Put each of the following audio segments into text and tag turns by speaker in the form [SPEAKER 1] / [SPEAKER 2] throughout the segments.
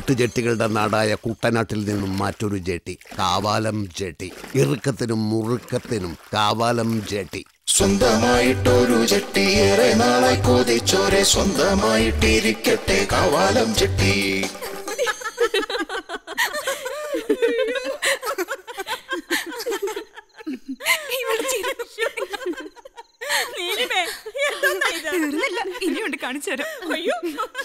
[SPEAKER 1] boat ജെട്ടികളുടെ നാടായ കുട്ടനാട്ടിൽ നിന്നും മറ്റൊരു ജെട്ടി കാവാലം ജെട്ടി ഇറുക്കത്തിനും മുറുക്കത്തിനും കാവാലം ജെട്ടി
[SPEAKER 2] സ്വന്തമായിട്ടൊരു ചെട്ടി ഏറെ നാളായി കൊതിച്ചോരെ സ്വന്തമായിട്ടിരിക്കട്ടെ കവാലം ചെട്ടി
[SPEAKER 3] തീർന്നില്ല ഇനിയുണ്ട് കാണിച്ചു തരാം അയ്യോ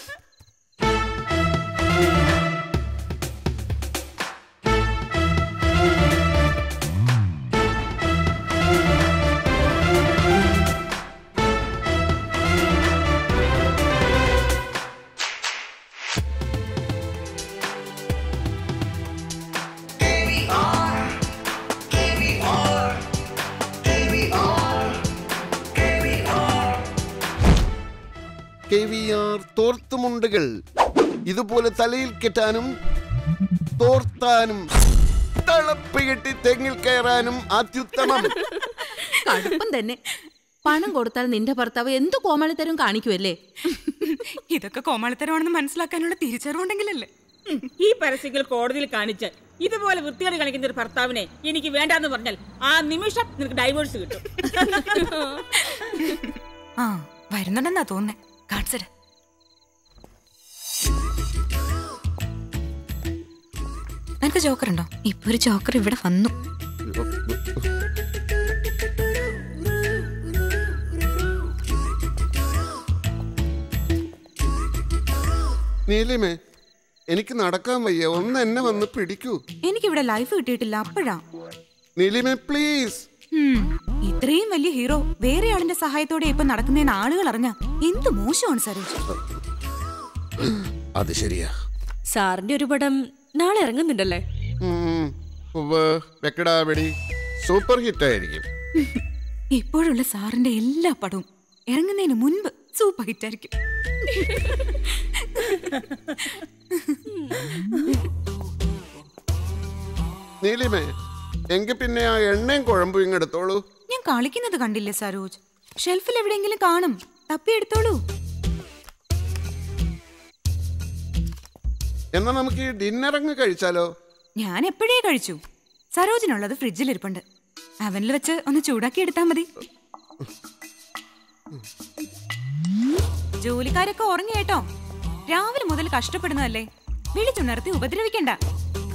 [SPEAKER 1] കെ വി ആർ തോർത്തുമുണ്ടുകൾ ഇതുപോലെ തലയിൽ കെട്ടാനും തോർത്താനും തളപ്പ് കെട്ടി തെങ്ങിൽ കയറാനും അത്യുത്തമം
[SPEAKER 4] കടുപ്പം തന്നെ പണം കൊടുത്താൽ നിന്റെ ഭർത്താവ് എന്ത് കോമാളിത്തരം കാണിക്കുമല്ലേ
[SPEAKER 3] ഇതൊക്കെ കോമാളിത്തരമാണെന്ന് മനസ്സിലാക്കാനുള്ള തിരിച്ചറിവുണ്ടെങ്കിലല്ലേ
[SPEAKER 5] ഈ പരസ്യങ്ങൾ കോടതിയിൽ കാണിച്ച് ഇതുപോലെ വൃത്തികേട് കാണിക്കുന്ന ഒരു ഭർത്താവിനെ എനിക്ക് വേണ്ടാന്ന് പറഞ്ഞാൽ ആ നിമിഷം നിനക്ക് ഡൈവോഴ്സ് കിട്ടും
[SPEAKER 3] ആ വരുന്നുണ്ടെന്നാ തോന്നുന്നേ കാണിച്ചത് നിനക്ക് ജോക്കർ ഉണ്ടോ ഇപ്പൊ ഒരു ജോക്കർ ഇവിടെ വന്നു
[SPEAKER 1] നീലിമേ എനിക്ക് നടക്കാൻ വയ്യ ഒന്ന് എന്നെ വന്ന് പിടിക്കൂ
[SPEAKER 3] എനിക്കിവിടെ ലൈഫ് കിട്ടിയിട്ടില്ല അപ്പോഴാ
[SPEAKER 1] നീലിമേ പ്ലീസ്
[SPEAKER 3] ഉം, ഇത്രയും വലിയ ഹീറോ വേറെ ആളിന്റെ സഹായത്തോടെ ഇപ്പൊ നടക്കുന്നതെന്ന് ആളുകൾ അറിഞ്ഞ എന്ത് മോശമാണ് സരോജ്
[SPEAKER 1] അത് ശരിയാ
[SPEAKER 6] സാറിന്റെ ഒരു പടം നാളെ ഇറങ്ങുന്നുണ്ടല്ലേ
[SPEAKER 1] ഉം, ഉവ്വ്, വെക്കടാ വെടി സൂപ്പർ ഹിറ്റ് ആയിരിക്കും
[SPEAKER 3] ഇപ്പോഴുള്ള സാറിന്റെ എല്ലാ പടവും ഇറങ്ങുന്നതിന് മുൻപ് സൂപ്പർ ഹിറ്റ് ആയിരിക്കും
[SPEAKER 1] നീലിമേ എങ്കിൽ പിന്നെ ആ എണ്ണയും കുഴമ്പും ഇങ്ങ് എടുത്തോളൂ
[SPEAKER 3] ഞാൻ കളിക്കുന്നത് കണ്ടില്ലേ സരോജ് ഷെൽഫിൽ എവിടെയെങ്കിലും കാണും തപ്പിയെടുത്തോളൂ
[SPEAKER 1] എന്നാ നമുക്ക് ഈ ഡിന്നർ അങ്ങ് കഴിച്ചാലോ
[SPEAKER 3] ഞാൻ എപ്പോഴേ കഴിച്ചു സരോജിനുള്ളത് ഫ്രിഡ്ജിൽ ഇരിപ്പുണ്ട് അവനിൽ വെച്ച് ഒന്ന് ചൂടാക്കി എടുത്താൽ മതി ജോലിക്കാരൊക്കെ ഉറങ്ങി കേട്ടോ രാവിലെ മുതൽ കഷ്ടപ്പെടുന്നതല്ലേ വിളിച്ചുണർത്തി ഉപദ്രവിക്കണ്ട